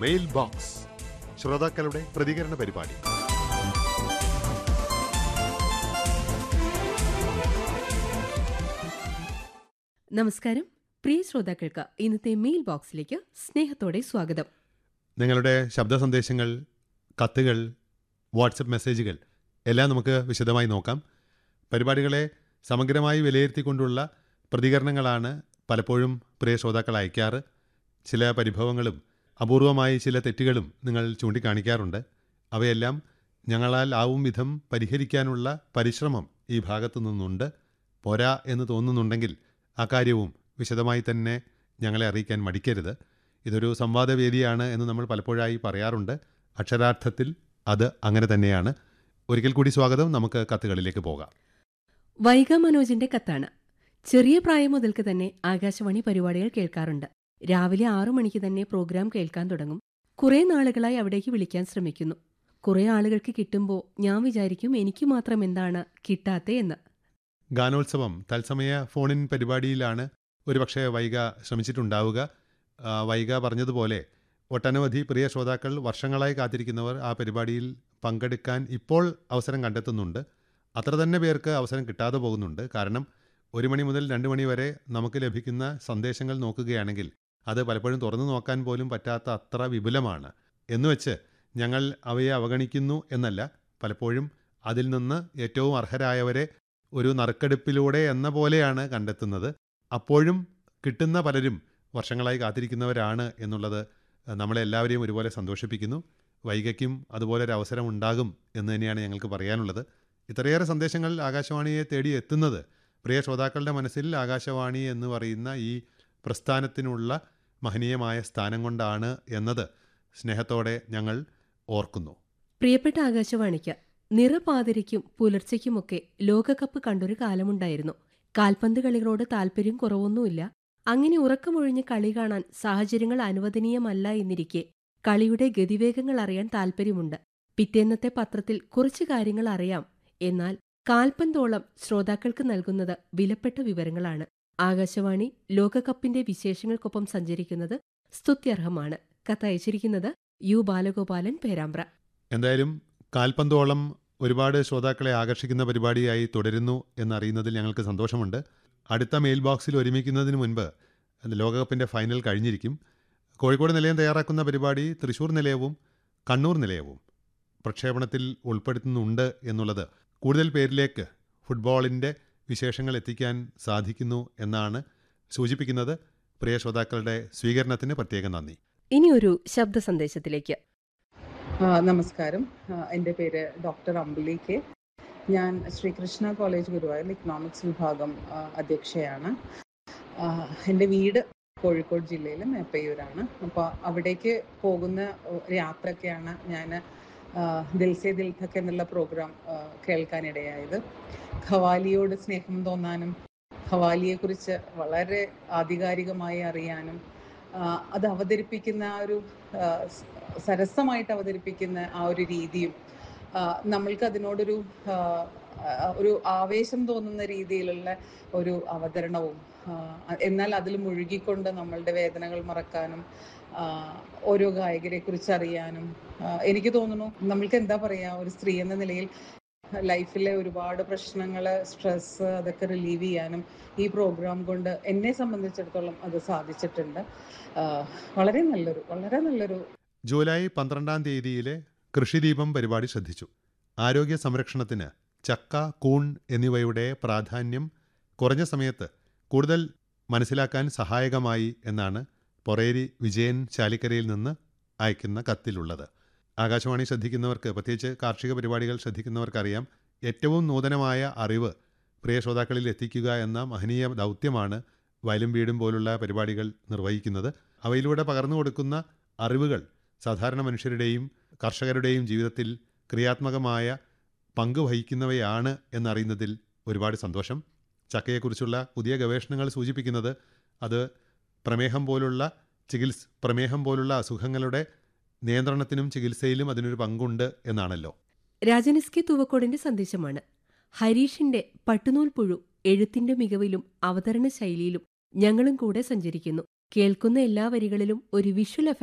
mail box ശ്രോതാക്കളുടെ പ്രതികരണ പരിപാടി നമസ്കാരം പ്രിയ ശ്രോതാക്കൾക്ക് ഇന്നത്തെ മെയിൽ ബോക്സിലേക്ക് സ്നേഹത്തോടെ സ്വാഗതം നിങ്ങളുടെ ശബ്ദ സന്ദേശങ്ങൾ കത്തുകൾ വാട്സപ്പ് മെസ്സേജുകൾ എല്ലാം നമുക്ക് വിശദമായി നോക്കാം പരിപാടികളെ സമഗ്രമായി വിലയിരുത്തിക്കൊണ്ടുള്ള പ്രതികരണങ്ങളാണ് പലപ്പോഴും പ്രിയ ശ്രോതാക്കൾ അയക്കാറ് ചില പരിഭവങ്ങളും അപൂർവമായി ചില തെറ്റുകളും നിങ്ങൾ ചൂണ്ടിക്കാണിക്കാറുണ്ട് അവയെല്ലാം ഞങ്ങളാൽ ആവും വിധം പരിഹരിക്കാനുള്ള പരിശ്രമം ഈ ഭാഗത്തു നിന്നുണ്ട് പോരാ എന്ന് തോന്നുന്നുണ്ടെങ്കിൽ അക്കാര്യവും വിശദമായി തന്നെ ഞങ്ങളെ അറിയിക്കാൻ മടിക്കരുത് ഇതൊരു സംവാദവേദിയാണ് എന്ന് നമ്മൾ പലപ്പോഴായി പറയാറുണ്ട് അക്ഷരാർത്ഥത്തിൽ അത് അങ്ങനെ തന്നെയാണ് ഒരിക്കൽ കൂടി സ്വാഗതം നമുക്ക് കത്തുകളിലേക്ക് പോകാം വൈഗ മനോജിന്റെ കത്താണ് ചെറിയ പ്രായം മുതൽക്ക് തന്നെ ആകാശവാണി പരിപാടികൾ കേൾക്കാറുണ്ട് രാവിലെ ആറു മണിക്ക് തന്നെ പ്രോഗ്രാം കേൾക്കാൻ തുടങ്ങും കുറെ നാളുകളായി അവിടേക്ക് വിളിക്കാൻ ശ്രമിക്കുന്നു കുറെ ആളുകൾക്ക് കിട്ടുമ്പോൾ ഞാൻ വിചാരിക്കും എനിക്ക് മാത്രം എന്താണ് കിട്ടാത്തേ എന്ന് ഗാനോത്സവം തത്സമയ ഫോണിൻ പരിപാടിയിലാണ് ഒരുപക്ഷെ വൈഗ ശ്രമിച്ചിട്ടുണ്ടാവുക ആ, വൈഗ പറഞ്ഞതുപോലെ ഒട്ടനവധി പ്രിയ ശ്രോതാക്കൾ വർഷങ്ങളായി കാത്തിരിക്കുന്നവർ ആ പരിപാടിയിൽ പങ്കെടുക്കാൻ ഇപ്പോൾ അവസരം കണ്ടെത്തുന്നുണ്ട് അത്ര തന്നെ പേർക്ക് അവസരം കിട്ടാതെ പോകുന്നുണ്ട് കാരണം ഒരു മണി മുതൽ രണ്ട് മണി വരെ നമുക്ക് ലഭിക്കുന്ന സന്ദേശങ്ങൾ നോക്കുകയാണെങ്കിൽ അത് പലപ്പോഴും തുറന്നു നോക്കാൻ പോലും പറ്റാത്ത അത്ര വിപുലമാണ് എന്നുവെച്ച് ഞങ്ങൾ അവയെ അവഗണിക്കുന്നു എന്നല്ല പലപ്പോഴും അതിൽ നിന്ന് ഏറ്റവും അർഹരായവരെ ഒരു നറുക്കെടുപ്പിലൂടെ എന്ന പോലെയാണ് കണ്ടെത്തുന്നത് അപ്പോഴും കിട്ടുന്ന പലരും വർഷങ്ങളായി കാത്തിരിക്കുന്നവരാണ് എന്നുള്ളത് നമ്മളെ എല്ലാവരെയും ഒരുപോലെ സന്തോഷിപ്പിക്കുന്നു വൈകയ്ക്കും അതുപോലെ ഒരു അവസരം ഉണ്ടാകും എന്ന് തന്നെയാണ് ഞങ്ങൾക്ക് പറയാനുള്ളത് ഇത്രയേറെ സന്ദേശങ്ങൾ ആകാശവാണിയെ തേടി എത്തുന്നത് പ്രിയ ശ്രോതാക്കളുടെ മനസ്സിൽ ആകാശവാണി എന്ന് പറയുന്ന ഈ പ്രസ്ഥാനത്തിനുള്ള മഹനീയമായ സ്ഥാനം കൊണ്ടാണ് എന്നത് സ്നേഹത്തോടെ ഞങ്ങൾ ഓർക്കുന്നു പ്രിയപ്പെട്ട ആകാശവാണിക്ക് നിറപാതിരിക്കും പുലർച്ചയ്ക്കുമൊക്കെ ലോകകപ്പ് കണ്ടൊരു കാലമുണ്ടായിരുന്നു കാൽപന്ത് കളികളോട് താല്പര്യം കുറവൊന്നുമില്ല അങ്ങനെ ഉറക്കമൊഴിഞ്ഞ് കളി കാണാൻ സാഹചര്യങ്ങൾ അനുവദനീയമല്ല എന്നിരിക്കെ കളിയുടെ ഗതിവേഗങ്ങൾ അറിയാൻ താല്പര്യമുണ്ട് പിറ്റേന്നത്തെ പത്രത്തിൽ കുറച്ചു കാര്യങ്ങൾ അറിയാം എന്നാൽ കാൽപന്തോളം ശ്രോതാക്കൾക്ക് നൽകുന്നത് വിലപ്പെട്ട വിവരങ്ങളാണ് ആകാശവാണി ലോകകപ്പിന്റെ വിശേഷങ്ങൾക്കൊപ്പം സഞ്ചരിക്കുന്നത് സ്തുത്യർഹമാണ് കത്തയച്ചിരിക്കുന്നത് യു ബാലഗോപാലൻ പേരാമ്പ്ര എന്തായാലും കാൽപന്തോളം ഒരുപാട് ശ്രോതാക്കളെ ആകർഷിക്കുന്ന പരിപാടിയായി തുടരുന്നു എന്നറിയുന്നതിൽ ഞങ്ങൾക്ക് സന്തോഷമുണ്ട് അടുത്ത മെയിൽ ബോക്സിൽ ഒരുമിക്കുന്നതിന് മുൻപ് ലോകകപ്പിൻ്റെ ഫൈനൽ കഴിഞ്ഞിരിക്കും കോഴിക്കോട് നിലയം തയ്യാറാക്കുന്ന പരിപാടി തൃശ്ശൂർ നിലയവും കണ്ണൂർ നിലയവും പ്രക്ഷേപണത്തിൽ ഉൾപ്പെടുത്തുന്നുണ്ട് എന്നുള്ളത് കൂടുതൽ പേരിലേക്ക് ഫുട്ബോളിൻ്റെ വിശേഷങ്ങൾ എത്തിക്കാൻ സാധിക്കുന്നു എന്നാണ് സൂചിപ്പിക്കുന്നത് പ്രിയ ശ്രോതാക്കളുടെ സ്വീകരണത്തിന് പ്രത്യേകം നന്ദി ഇനി ഒരു ശബ്ദ സന്ദേശത്തിലേക്ക് ആ, നമസ്കാരം ആ, എൻ്റെ പേര് ഡോക്ടർ അമ്പിളി കെ ഞാൻ ശ്രീകൃഷ്ണ കോളേജ് ഗുരുവായൂർ ഇക്കണോമിക്സ് വിഭാഗം ആ, അധ്യക്ഷയാണ് ആ, എൻ്റെ വീട് കോഴിക്കോട് ജില്ലയിലെ മേപ്പയ്യൂരാണ് അപ്പോൾ അവിടേക്ക് പോകുന്ന ഒരു യാത്രയൊക്കെയാണ് ഞാൻ ദിൽസെ ദിൽ തക്ക് എന്നുള്ള പ്രോഗ്രാം ആ, കേൾക്കാനിടയായത് ഖവാലിയോട് സ്നേഹം തോന്നാനും ഖവാലിയെക്കുറിച്ച് വളരെ ആധികാരികമായി അറിയാനും ആ, അത് അവതരിപ്പിക്കുന്ന ആ ഒരു ആ, സ്- സരസമായിട്ട് അവതരിപ്പിക്കുന്ന ആ ഒരു രീതിയും ആ, നമ്മൾക്ക് അതിനോടൊരു ആ, ആ, ഒരു ആവേശം തോന്നുന്ന രീതിയിലുള്ള ഒരു അവതരണവും ആ, എന്നാൽ അതിൽ മുഴുകിക്കൊണ്ട് നമ്മളുടെ വേദനകൾ മറക്കാനും ആ, ഓരോ ഗായകരെ കുറിച്ച് അറിയാനും ആ, എനിക്ക് തോന്നുന്നു നമ്മൾക്ക് എന്താ പറയാ ഒരു സ്ത്രീ എന്ന നിലയിൽ ലൈഫിലെ ഒരുപാട് പ്രശ്നങ്ങൾ സ്ട്രെസ് അതൊക്കെ റിലീവ് ചെയ്യാനും ഈ പ്രോഗ്രാം കൊണ്ട് എന്നെ സംബന്ധിച്ചിടത്തോളം അത് സാധിച്ചിട്ടുണ്ട് ആ, വളരെ നല്ലൊരു വളരെ നല്ലൊരു ജൂലൈ പന്ത്രണ്ടാം തീയതിയിലെ കൃഷിദീപം പരിപാടി ശ്രദ്ധിച്ചു ആരോഗ്യ സംരക്ഷണത്തിന് ചക്ക കൂൺ എന്നിവയുടെ പ്രാധാന്യം കുറഞ്ഞ സമയത്ത് കൂടുതൽ മനസ്സിലാക്കാൻ സഹായകമായി എന്നാണ് പൊറേരി വിജയൻ ചാലിക്കരയിൽ നിന്ന് അയക്കുന്ന കത്തിലുള്ളത് ആകാശവാണി ശ്രദ്ധിക്കുന്നവർക്ക് പ്രത്യേകിച്ച് കാർഷിക പരിപാടികൾ ശ്രദ്ധിക്കുന്നവർക്കറിയാം ഏറ്റവും നൂതനമായ അറിവ് പ്രിയ ശ്രോതാക്കളിൽ എത്തിക്കുക എന്ന മഹനീയ ദൗത്യമാണ് വയലും വീടും പോലുള്ള പരിപാടികൾ നിർവഹിക്കുന്നത് അവയിലൂടെ പകർന്നു കൊടുക്കുന്ന അറിവുകൾ സാധാരണ മനുഷ്യരുടെയും കർഷകരുടെയും ജീവിതത്തിൽ ക്രിയാത്മകമായ പങ്ക് വഹിക്കുന്നവയാണ് എന്നറിയുന്നതിൽ ഒരുപാട് സന്തോഷം ചക്കയെക്കുറിച്ചുള്ള പുതിയ ഗവേഷണങ്ങൾ സൂചിപ്പിക്കുന്നത് അത് പ്രമേഹം പോലുള്ള ചികിത്സ പ്രമേഹം പോലുള്ള അസുഖങ്ങളുടെ നിയന്ത്രണത്തിനും ചികിത്സയിലും അതിനൊരു പങ്കുണ്ട് എന്നാണല്ലോ രാജനിസ്കി തൂവക്കോടിന്റെ സന്ദേശമാണ് ഹരീഷിന്റെ പട്ടുനൂൽ പുഴു എഴുത്തിന്റെ മികവിലും അവതരണ ശൈലിയിലും ഞങ്ങളും കൂടെ സഞ്ചരിക്കുന്നു കേൾക്കുന്ന എല്ലാ വരികളിലും ഒരു വിഷ്വൽ